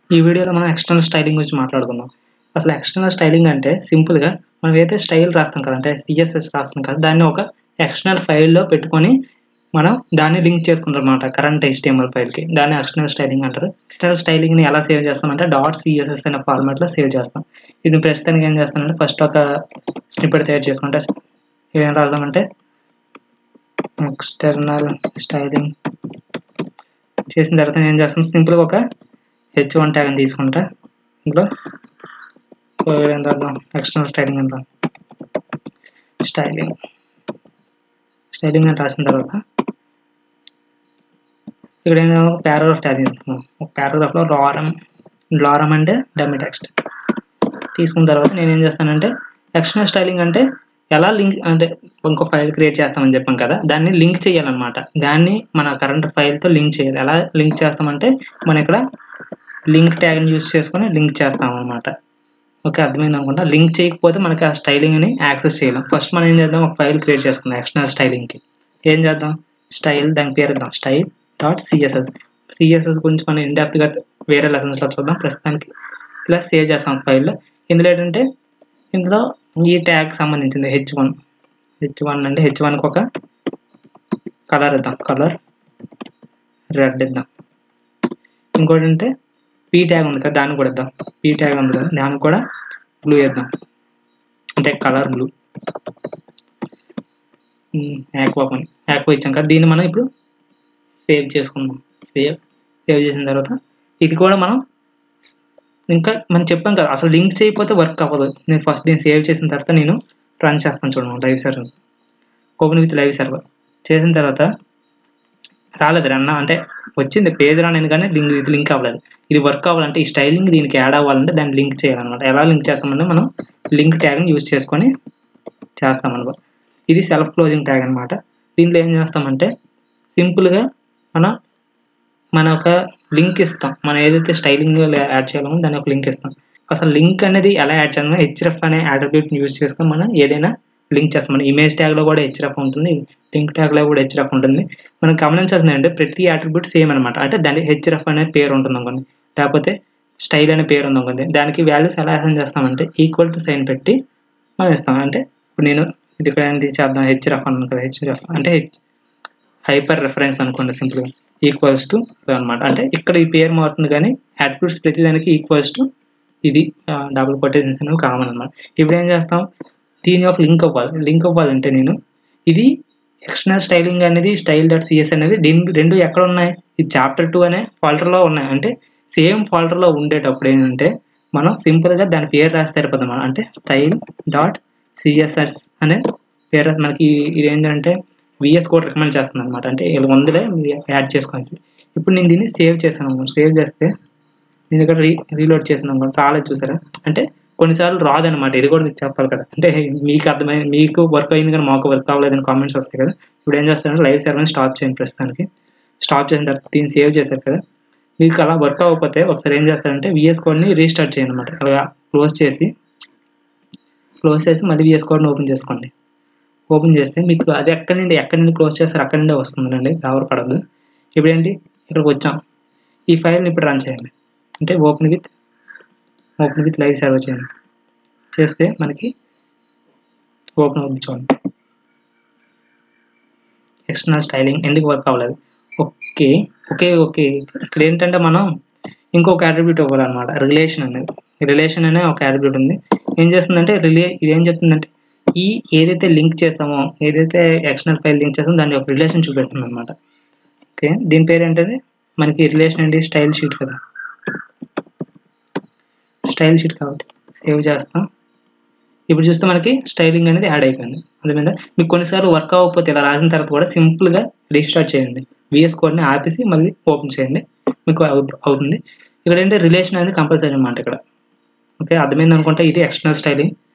ఈ వీడియోలో మనం ఎక్స్టర్నల్ స్టైలింగ్ గురించి మాట్లాడుకుందాం అసలు ఎక్స్టర్నల్ స్టైలింగ్ అంటే సింపుల్గా మనం ఏదైతే స్టైల్ రాస్తాం కదా అంటే సిఎస్ఎస్ రాస్తాం కదా దాన్ని ఒక ఎక్స్టర్నల్ ఫైల్లో పెట్టుకొని మనం దాన్ని లింక్ చేసుకుంటాం అనమాట కరెంట్ హెచ్టిఎంఎల్ ఫైల్కి దాన్ని ఎక్స్టర్నల్ స్టైలింగ్ అంటారు ఎక్స్టర్నల్ స్టైలింగ్ని ఎలా సేవ్ చేస్తామంటే డాట్ సిఎస్ఎస్ అనే ఫార్మాట్లో సేవ్ చేస్తాం ఇది ప్రస్తుతానికి ఏం చేస్తానంటే ఫస్ట్ ఒక స్నిప్పెట్ తయారు చేసుకుంటే ఏం రాద్దామంటే ఎక్స్టర్నల్ స్టైలింగ్ చేసిన తర్వాత నేను ఏం చేస్తాను సింపుల్గా ఒక హెచ్ వన్ ట్యాగ్ని తీసుకుంటా ఇందులో ఏం రాద్దాం ఎక్స్టర్నల్ స్టైలింగ్ అంటాం స్టైలింగ్ స్టైలింగ్ అని రాసిన తర్వాత ఇక్కడ నేను ఒక పారాగ్రాఫ్ ట్యాగ్ తీసుకున్నాను ఒక పారాగ్రాఫ్లో లారం లారం అంటే డమ్మీ టెక్స్ట్ తీసుకున్న తర్వాత నేను ఏం చేస్తానంటే ఎక్స్టర్నల్ స్టైలింగ్ అంటే ఎలా లింక్ అంటే ఇంకో ఫైల్ క్రియేట్ చేస్తామని చెప్పాం కదా దాన్ని లింక్ చేయాలన్నమాట దాన్ని మన కరెంట్ ఫైల్తో లింక్ చేయాలి ఎలా లింక్ చేస్తామంటే మనం ఇక్కడ లింక్ ట్యాగ్ని యూస్ చేసుకొని లింక్ చేస్తాం అనమాట ఓకే అర్థమైంది అనుకుంటా లింక్ చేయకపోతే మనకి ఆ స్టైలింగ్ని యాక్సెస్ చేయలేం ఫస్ట్ మనం ఏం చేద్దాం ఒక ఫైల్ క్రియేట్ చేసుకుందాం ఎక్స్టర్నల్ స్టైలింగ్కి ఏం చేద్దాం స్టైల్ దాని పేరు ఇద్దాం స్టైల్ డాట్ సిఎస్ఎస్ సిఎస్ఎస్ గురించి మనం ఇండెప్త్గా వేరే లెసన్స్లో చూద్దాం ప్రస్తుతానికి ఇలా సేవ్ చేస్తాం ఫైల్లో ఇందులో ఏంటంటే ఇందులో ఈ ట్యాగ్ సంబంధించింది హెచ్ వన్ హెచ్ వన్ అంటే హెచ్ వన్కి ఒక కలర్ ఇద్దాం కలర్ రెడ్ ఇద్దాం ఇంకోటి అంటే పీ ట్యాగ్ ఉంది కదా దాన్ని కూడా ఇద్దాం పీ ట్యాగ్ ఉంది కదా దానికి కూడా బ్లూ వేద్దాం అంటే కలర్ బ్లూ యాక్వా పని యాక్వా ఇచ్చాం కదా దీన్ని మనం ఇప్పుడు సేవ్ చేసుకుందాం సేవ్ సేవ్ చేసిన తర్వాత ఇది కూడా మనం ఇంకా మనం చెప్పాం కదా అసలు లింక్ చేయకపోతే వర్క్ అవ్వదు నేను ఫస్ట్ దీన్ని సేవ్ చేసిన తర్వాత నేను రన్ చేస్తాను చూడండి live server open with live server చేసిన తర్వాత రాలేదు రన్న అంటే వచ్చింది పేజ్ రానేది కానీ లింక్ ఇది లింక్ అవ్వలేదు ఇది వర్క్ అవ్వాలంటే ఈ స్టైలింగ్ దీనికి యాడ్ అవ్వాలంటే దాన్ని లింక్ చేయాలన్నమాట ఎలా లింక్ చేస్తామంటే మనం లింక్ ట్యాగ్ని యూజ్ చేసుకొని చేస్తామన్నమాట ఇది సెల్ఫ్ క్లోజింగ్ ట్యాగ్ అనమాట దీంట్లో ఏం చేస్తామంటే సింపుల్గా మన మన ఒక లింక్ ఇస్తాం మనం ఏదైతే స్టైలింగ్ యాడ్ చేయాలమో దాన్ని ఒక లింక్ ఇస్తాం అసలు లింక్ అనేది ఎలా యాడ్ చేయాలి హెచ్ఎఫ్ అనే అట్రిబ్యూట్ని యూజ్ చేసుకొని మనం ఏదైనా లింక్ చేస్తాం మన ఇమేజ్ ట్యాగ్లో కూడా హెచ్ఎఫ్ ఉంటుంది లింక్ ట్యాగ్లో కూడా హెచ్ఎఫ్ ఉంటుంది మనం గమనించాల్సింది అంటే ప్రతి అట్రిబ్యూట్ సేమ్ అనమాట అంటే దాని హెచ్ఎఫ్ అనే పేరు ఉంటుంది అనుకోండి లేకపోతే స్టైల్ అనే పేరు ఉంది అనుకోండి దానికి వాల్యూస్ ఎలా అసైన్ చేస్తామంటే ఈక్వల్ టు సైన్ పెట్టి మనం ఇస్తాం అంటే ఇప్పుడు నేను ఇది ఇక్కడ ఏంటి చేద్దాం హెచ్ఎఫ్ అన్నాను కదా హెచ్ఎఫ్ అంటే హెచ్ హైపర్ రెఫరెన్స్ అనుకోండి సింపుల్గా ఈక్వల్స్ టు అనమాట అంటే ఇక్కడ ఈ పేరు మారుతుంది కానీ అట్రిబ్యూట్స్ ప్రతిదానికి ఈక్వల్స్ టు ఇది డబుల్ కొటేషన్స్ అనేవి కామన్ అనమాట ఇప్పుడు ఏం చేస్తాం దీని యొక్క లింక్ అవ్వాలి లింక్ అవ్వాలంటే నేను ఇది ఎక్స్టర్నల్ స్టైలింగ్ అనేది స్టైల్ డాట్ సిఎస్ అనేది దీని రెండు ఎక్కడ ఉన్నాయి ఇది చాప్టర్ టూ అనే ఫాల్టర్లో ఉన్నాయి అంటే సేమ్ ఫాల్టర్లో ఉండేటప్పుడు ఏంటంటే మనం సింపుల్గా దాని పేరు రాసి సరిపోతాం అంటే స్టైల్ డాట్ సిఎస్ఎస్ అనే పేరు మనకి ఇది ఏంటంటే విఎస్ కోడ్ రికమెండ్ చేస్తుంది అనమాట అంటే ఇలా ముందులే యాడ్ చేసుకోవాలి ఇప్పుడు నేను దీన్ని సేవ్ చేశాను అనుకోండి సేవ్ చేస్తే నేను ఇక్కడ రీ రీలోడ్ చేసాను అనుకోండి రాలేదు చూసారా అంటే కొన్నిసార్లు రాదనమాట ఇది కూడా మీకు చెప్పాలి కదా అంటే మీకు అర్థమైంది మీకు వర్క్ అయింది కానీ మాకు వర్క్ అవ్వలేదని కామెంట్స్ వస్తాయి కదా ఇప్పుడు ఏం చేస్తారంటే లైవ్ సర్వర్ని స్టాప్ చేయండి ప్రస్తుతానికి స్టాప్ చేసిన తర్వాత దీన్ని సేవ్ చేశారు కదా మీకు అలా వర్క్ అవ్వకపోతే ఒకసారి ఏం చేస్తారంటే విఎస్ కోడ్ని రీస్టార్ట్ చేయండి అనమాట అలా క్లోజ్ చేసి క్లోజ్ చేసి మళ్ళీ విఎస్ కోడ్ని ఓపెన్ చేసుకోండి ఓపెన్ చేస్తే మీకు అది ఎక్కడి నుండి ఎక్కడి నుండి క్లోజ్ చేస్తారు అక్కడి నుండే వస్తుందండి ఎవరు పడదు ఇప్పుడు ఏంటి ఇక్కడికి వచ్చాం ఈ ఫైల్ని ఇప్పుడు రన్ చేయండి అంటే open with open with live server చేయండి చేస్తే మనకి ఓపెన్ అవుతుంది చూడండి ఎక్స్టర్నల్ స్టైలింగ్ ఎందుకు వర్క్ అవ్వలేదు ఓకే ఓకే ఓకే ఇక్కడ ఏంటంటే మనం ఇంకొక అట్రిబ్యూట్ ఇవ్వాలన్నమాట రిలేషన్ అనేది రిలేషన్ అనే ఒక అట్రిబ్యూట్ ఉంది ఏం చేస్తుందంటే రిలే ఇది ఏం చెప్తుందంటే ఈ ఏదైతే లింక్ చేస్తామో ఏదైతే ఎక్స్టర్నల్ ఫైల్ లింక్ చేస్తామో దాన్ని ఒక రిలేషన్ చూపెడుతుంది అనమాట ఓకే దీని పేరు ఏంటంటే మనకి రిలేషన్ ఏంటి స్టైల్ షీట్ కదా స్టైల్ షీట్ కాబట్టి సేవ్ చేస్తాం ఇప్పుడు చూస్తే మనకి స్టైలింగ్ అనేది యాడ్ అయిపోయింది అందుమీద మీకు కొన్నిసార్లు వర్క్ అవ్వకపోతే ఇలా రాసిన తర్వాత కూడా సింపుల్గా రీస్టార్ట్ చేయండి విఎస్ కోడ్ని ఆపేసి మళ్ళీ ఓపెన్ చేయండి మీకు అవుతుంది ఇక్కడ ఏంటి రిలేషన్ అనేది కంపల్సరీ అనమాట ఇక్కడ ఓకే అర్థమైంది అనుకుంటే ఇది ఎక్స్టర్నల్ స్టైలింగ్